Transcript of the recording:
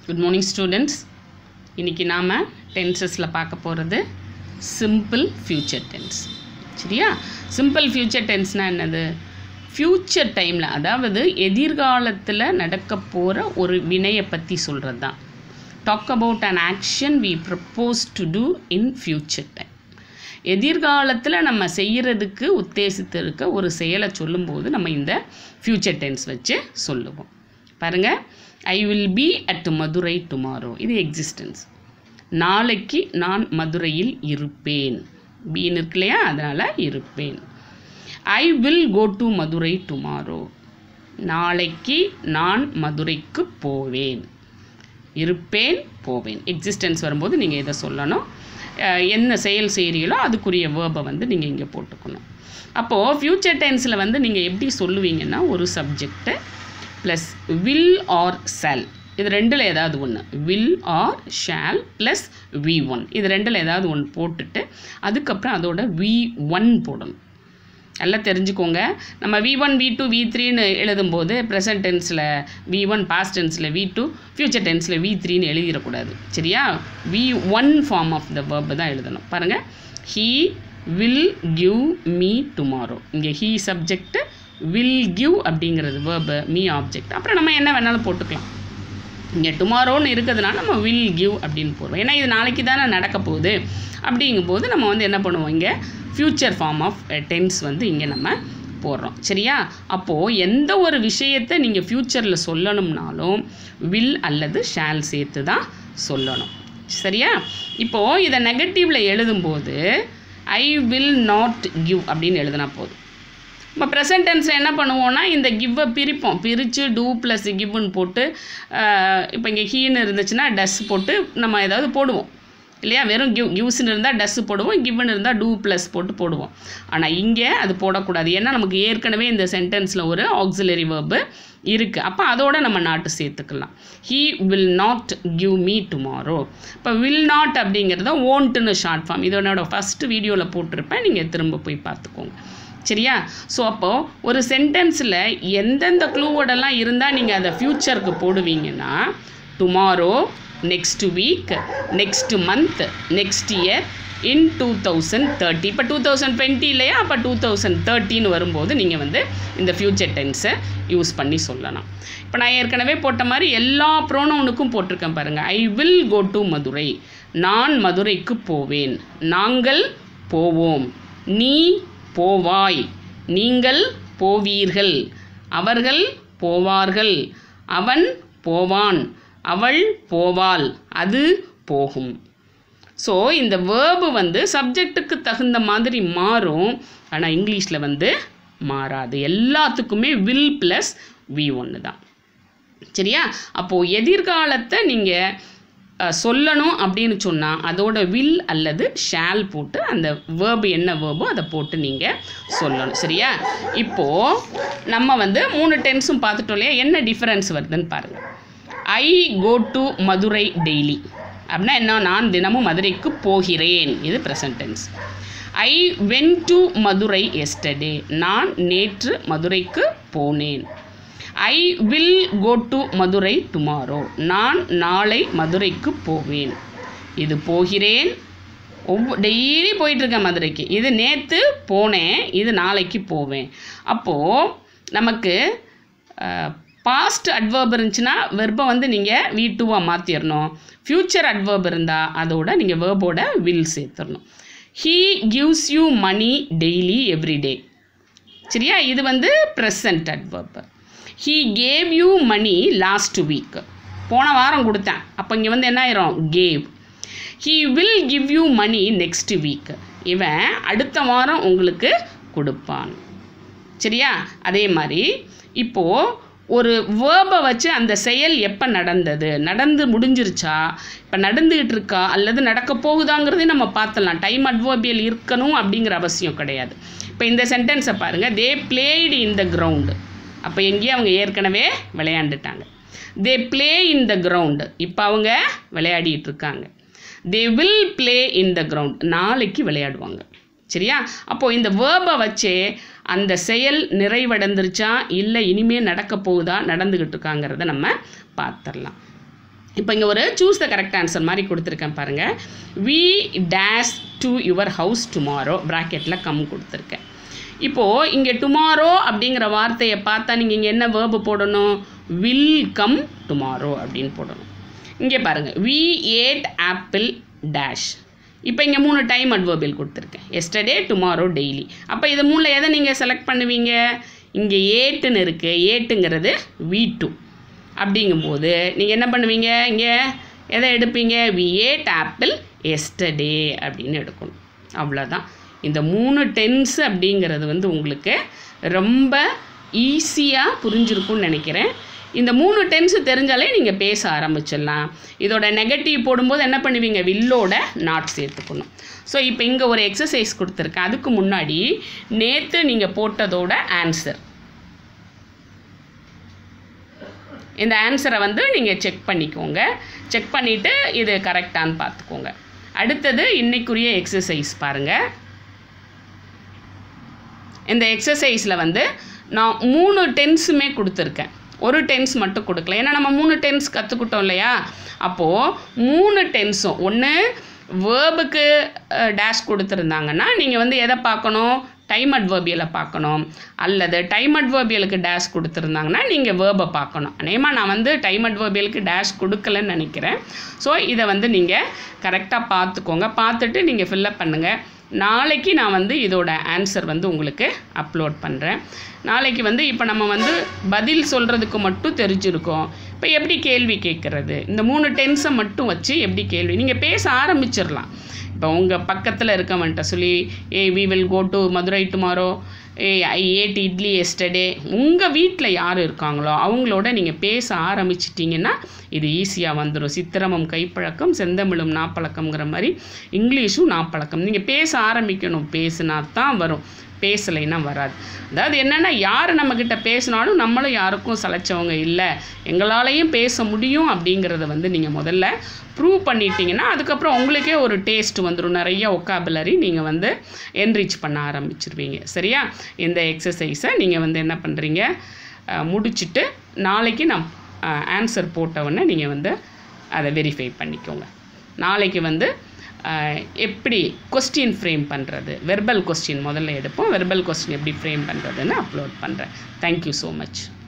good morning students இன்றைக்கி நாம் டென்சஸில் பார்க்க போகிறது சிம்பிள் ஃப்யூச்சர் டென்ஸ் சரியா சிம்பிள் ஃப்யூச்சர் டென்ஸ்னால் என்னது ஃப்யூச்சர் டைமில் அதாவது எதிர்காலத்தில் நடக்க போகிற ஒரு வினையை பற்றி சொல்கிறது தான் talk about an action we propose to do in future time எதிர்காலத்தில் நம்ம செய்கிறதுக்கு உத்தேசித்திருக்க ஒரு செயலை சொல்லும்போது நம்ம இந்த ஃப்யூச்சர் டென்ஸ் வச்சு சொல்லுவோம் பாருங்கள் I will be at Madurai tomorrow இது எக்ஸிஸ்டன்ஸ் நாளைக்கு நான் மதுரையில் இருப்பேன் பீன் இருக்கு இல்லையா அதனால் இருப்பேன் I will go to Madurai tomorrow நாளைக்கு நான் மதுரைக்கு போவேன் இருப்பேன் போவேன் எக்ஸிஸ்டன்ஸ் வரும்போது நீங்கள் இதை சொல்லணும் அஹ் என்ன செயல் செய்கிறீங்களோ அதுக்குரிய வேர்பை வந்து நீங்கள் இங்கே போட்டுக்கணும் அப்போது ஃப்யூச்சர் டென்ஸில் வந்து நீங்கள் எப்படி சொல்லுவீங்கன்னா ஒரு subject plus will or shall இது ரெண்டில் ஏதாவது ஒன்று will or shall plus V one இது ரெண்டில் ஏதாவது ஒன்று போட்டுட்டு அதுக்கப்புறம் அதோட வி ஒன் போடணும் நல்லா தெரிஞ்சுக்கோங்க நம்ம V one V two V த்ரீன்னு எழுதும்போது ப்ரெசன்ட் டென்ஸில் வி ஒன் பாஸ்ட் டென்ஸில் வி டூ ஃப்யூச்சர் டென்ஸில் வி த்ரீன்னு எழுதிடக்கூடாது சரியா V one form of the verb தான் எழுதணும் பாருங்கள் he will give me tomorrow இங்கே ஹீ சப்ஜெக்ட் வில் கிவ் அப்படிங்கிறது வேர்பு மீ ஆப்ஜெக்ட் அப்புறம் நம்ம என்ன வேணாலும் போட்டுக்கலாம் இங்கே டுமாரோன்னு இருக்கிறதுனால நம்ம வில் கிவ் அப்படின்னு போடுவோம் ஏன்னா இது நாளைக்கு தானே நடக்க போகுது அப்படிங்கும்போது நம்ம வந்து என்ன பண்ணுவோம் இங்கே ஃப்யூச்சர் ஃபார்ம் ஆஃப் டென்ஸ் வந்து இங்கே நம்ம போடுறோம் சரியா அப்போது எந்த ஒரு விஷயத்தை நீங்கள் ஃப்யூச்சரில் சொல்லணும்னாலும் வில் அல்லது ஷால் சேர்த்து தான் சொல்லணும் சரியா இப்போது இதை நெகட்டிவில் எழுதும்போது ஐ வில் நாட் கிவ் அப்படின்னு எழுதினா போதும் இப்போ ப்ரெசன்ட் டென்ஸில் என்ன பண்ணுவோம்னா இந்த கிவ்வை பிரிப்போம் பிரித்து டூ ப்ளஸ் கிவ்னு போட்டு இப்போ இங்கே ஹீன்னு இருந்துச்சுன்னா டஸ் போட்டு நம்ம ஏதாவது போடுவோம் இல்லையா வெறும் கிவ் கிவ்ஸ்னு இருந்தால் டஸ்ஸு போடுவோம் கிவ்னு இருந்தால் டூ ப்ளஸ் போட்டு போடுவோம் ஆனால் இங்கே அது போடக்கூடாது ஏன்னா நமக்கு ஏற்கனவே இந்த சென்டென்ஸில் ஒரு ஆக்சிலரி வேர்பு இருக்குது அப்போ அதோட நம்ம நாட்டு சேர்த்துக்கலாம் he will not give me tomorrow இப்போ வில் நாட் அப்படிங்கிறத ஓன்ட்டுன்னு ஷார்ட் ஃபார்ம் இதனோட ஃபஸ்ட்டு வீடியோவில் போட்டிருப்பேன் நீங்கள் திரும்ப போய் பார்த்துக்கோங்க சரியா ஸோ அப்போது ஒரு சென்டென்ஸில் எந்தெந்த க்ளூவோடெல்லாம் இருந்தால் நீங்கள் அதை ஃப்யூச்சருக்கு போடுவீங்கன்னா tomorrow next week next month next year in two thousand thirty இப்போ டூ தௌசண்ட் டுவெண்ட்டி இல்லையா அப்போ டூ தௌசண்ட் தேர்ட்டின்னு வரும்போது நீங்கள் வந்து இந்த ஃப்யூச்சர் டென்ஸை யூஸ் பண்ணி சொல்லலாம் இப்போ நான் ஏற்கனவே போட்ட மாதிரி எல்லா ப்ரோனவுனுக்கும் போட்டிருக்கேன் பாருங்கள் I will go to Madurai நான் மதுரைக்கு போவேன் நாங்கள் போவோம் நீ போவாய் நீங்கள் போவீர்கள் அவர்கள் போவார்கள் அவன் போவான் அவள் போவாள் அது போகும் ஸோ இந்த வேர்பு வந்து சப்ஜெக்ட்டுக்கு தகுந்த மாதிரி மாறும் ஆனால் இங்கிலீஷில் வந்து மாறாது எல்லாத்துக்குமே வில் ப்ளஸ் வி ஒன்று தான் சரியா அப்போது எதிர்காலத்தை நீங்கள் சொல்லணும் அப்படின்னு சொன்னால் அதோட வில் அல்லது ஷால் போட்டு அந்த வேர்பு என்ன வேர்போ அதை போட்டு நீங்கள் சொல்லணும் சரியா இப்போது நம்ம வந்து மூணு டென்ஸும் பார்த்துட்டோம் இல்லையா என்ன டிஃப்ரென்ஸ் வருதுன்னு பாருங்கள் I go to Madurai daily அப்படின்னா என்ன நான் தினமும் மதுரைக்கு போகிறேன் இது present tense I went to Madurai yesterday நான் நேற்று மதுரைக்கு போனேன் I will go to Madurai tomorrow நான் நாளை மதுரைக்கு போவேன் இது போகிறேன் ஒவ்வொ டெய்லி போயிட்டுருக்கேன் மதுரைக்கு இது நேற்று போனேன் இது நாளைக்கு போவேன் அப்போது நமக்கு பாஸ்ட் அட்வர்ப் இருந்துச்சுன்னா வெர்பை வந்து நீங்கள் வி டூவாக மாற்றிடணும் ஃப்யூச்சர் அட்வர்ப் இருந்தால் அதோட நீங்கள் வேர்போட வில் சேர்த்துடணும் he gives you money daily everyday சரியா இது வந்து present adverb he gave you money last week போன வாரம் கொடுத்தேன் அப்போ இங்கே வந்து என்ன ஆயிரும் gave he will give you money next week இவன் அடுத்த வாரம் உங்களுக்கு கொடுப்பான் சரியா அதே மாதிரி இப்போது ஒரு வேர்பை வச்சு அந்த செயல் எப்போ நடந்தது நடந்து முடிஞ்சிருச்சா இப்போ நடந்துக்கிட்டு இருக்கா அல்லது நடக்க போகுதாங்கிறதே நம்ம பார்த்துடலாம் டைம் அட்வர்பியல் இருக்கணும் அப்படிங்கிற அவசியம் கிடையாது இப்போ இந்த சென்டென்ஸை பாருங்கள் தே பிளேடு இன் த கிரவுண்டு அப்போ எங்கேயும் அவங்க ஏற்கனவே விளையாண்டுட்டாங்க they play in the ground இப்போ அவங்க விளையாடிட்டு இருக்காங்க they will play in the ground நாளைக்கு விளையாடுவாங்க சரியா அப்போது இந்த வேர்பை வச்சே அந்த செயல் நிறைவடைந்துருச்சா இல்லை இனிமேல் நடக்க போகுதா நடந்துக்கிட்டு இருக்காங்கிறத நம்ம பார்த்துடலாம் இப்போ இங்கே ஒரு சூஸ் த கரெக்ட் ஆன்சர் மாதிரி கொடுத்துருக்கேன் பாருங்கள் V dash to your house tomorrow ப்ராக்கெட்டில் கம் கொடுத்துருக்கேன் இப்போது இங்கே டுமாரோ அப்படிங்கிற வார்த்தையை பார்த்தா நீங்கள் இங்கே என்ன வேர்பு போடணும் வில் கம் டுமாரோ அப்படின்னு போடணும் இங்கே பாருங்கள் வி ஏட் ஆப்பிள் டேஷ் இப்போ இங்கே மூணு டைம் அட்வர்பியல் கொடுத்துருக்கேன் எஸ்டர்டே டுமாரோ டெய்லி அப்போ இது மூணில் எதை நீங்கள் செலக்ட் பண்ணுவீங்க இங்கே ஏட்டுன்னு இருக்குது ஏட்டுங்கிறது வி டூ அப்படிங்கும்போது நீங்கள் என்ன பண்ணுவீங்க இங்கே எதை எடுப்பீங்க வி ஏட் ஆப்பிள் எஸ்டர்டே அப்படின்னு எடுக்கணும் அவ்வளோதான் இந்த மூணு டென்ஸ் அப்படிங்கிறது வந்து உங்களுக்கு ரொம்ப ஈஸியாக புரிஞ்சிருக்கும்னு நினைக்கிறேன் இந்த மூணு டென்ஸ் தெரிஞ்சாலே நீங்கள் பேச ஆரம்பிச்சிடலாம் இதோட நெகட்டிவ் போடும்போது என்ன பண்ணுவீங்க வில்லோட நாட் சேர்த்துக்கணும் ஸோ இப்போ இங்கே ஒரு எக்ஸசைஸ் கொடுத்துருக்கேன் அதுக்கு முன்னாடி நேற்று நீங்கள் போட்டதோட ஆன்சர் இந்த ஆன்சரை வந்து நீங்கள் செக் பண்ணிக்கோங்க செக் பண்ணிவிட்டு இது கரெக்டான்னு பார்த்துக்கோங்க அடுத்தது இன்னைக்குரிய எக்ஸசைஸ் பாருங்கள் இந்த எக்ஸசைஸில் வந்து நான் மூணு டென்ஸுமே கொடுத்துருக்கேன் ஒரு டென்ஸ் மட்டும் கொடுக்கல ஏன்னா நம்ம மூணு டென்ஸ் கற்றுக்கிட்டோம் இல்லையா அப்போது மூணு டென்ஸும் ஒன்று வேர்புக்கு டேஷ் கொடுத்துருந்தாங்கன்னா நீங்கள் வந்து எதை பார்க்கணும் டைம் அட்வர்பியலை பார்க்கணும் அல்லது டைம் அட்வர்பியலுக்கு டேஷ் கொடுத்துருந்தாங்கன்னா நீங்கள் வேர்பை பார்க்கணும் அநேகமாக நான் வந்து டைம் அட்வர்பியலுக்கு டேஷ் கொடுக்கலன்னு நினைக்கிறேன் ஸோ இதை வந்து நீங்கள் கரெக்டாக பார்த்துக்கோங்க பார்த்துட்டு நீங்கள் ஃபில்லப் பண்ணுங்கள் நாளைக்கு நான் வந்து இதோட ஆன்சர் வந்து உங்களுக்கு அப்லோட் பண்ணுறேன் நாளைக்கு வந்து இப்போ நம்ம வந்து பதில் சொல்கிறதுக்கு மட்டும் தெரிஞ்சிருக்கோம் இப்போ எப்படி கேள்வி கேட்குறது இந்த மூணு டென்ஸை மட்டும் வச்சு எப்படி கேள்வி நீங்கள் பேச ஆரம்பிச்சிடலாம் இப்போ உங்கள் பக்கத்தில் இருக்கவன்ட்ட சொல்லி ஏ we will go to Madurai tomorrow ஏ ஐ ஏட் இட்லி எஸ்டர்டே உங்கள் வீட்டில் யார் இருக்காங்களோ அவங்களோட நீங்கள் பேச ஆரம்பிச்சிட்டிங்கன்னா இது ஈஸியாக வந்துடும் சித்திரமும் கைப்பழக்கம் செந்தமிழும் நாப்பழக்கம்ங்கிற மாதிரி இங்கிலீஷும் நாப்பழக்கம் நீங்கள் பேச ஆரம்பிக்கணும் பேசுனா தான் வரும் பேசலைன்னா வராது அதாவது என்னென்னா யார் நம்மக்கிட்ட பேசினாலும் நம்மளும் யாருக்கும் சளைச்சவங்க இல்லை எங்களாலையும் பேச முடியும் அப்படிங்கிறத வந்து நீங்கள் முதல்ல ப்ரூவ் பண்ணிட்டீங்கன்னா அதுக்கப்புறம் உங்களுக்கே ஒரு டேஸ்ட் வந்துடும் நிறைய ஒக்காபுலரி நீங்கள் வந்து என்ரிச் பண்ண ஆரம்பிச்சிருவீங்க சரியா இந்த எக்ஸசைஸை நீங்கள் வந்து என்ன பண்ணுறீங்க முடிச்சுட்டு நாளைக்கு நான் ஆன்சர் போட்டவுடனே நீங்கள் வந்து அதை வெரிஃபை பண்ணிக்கோங்க நாளைக்கு வந்து அஹ், எப்படி கொஸ்டின் ஃப்ரேம் பண்ணுறது வெர்பல் கொஸ்டின் முதல்ல எடுப்போம் வெர்பல் கொஸ்டின் எப்படி ஃப்ரேம் பண்ணுறதுன்னு அப்லோட் பண்ணுறேன் தேங்க்யூ ஸோ மச்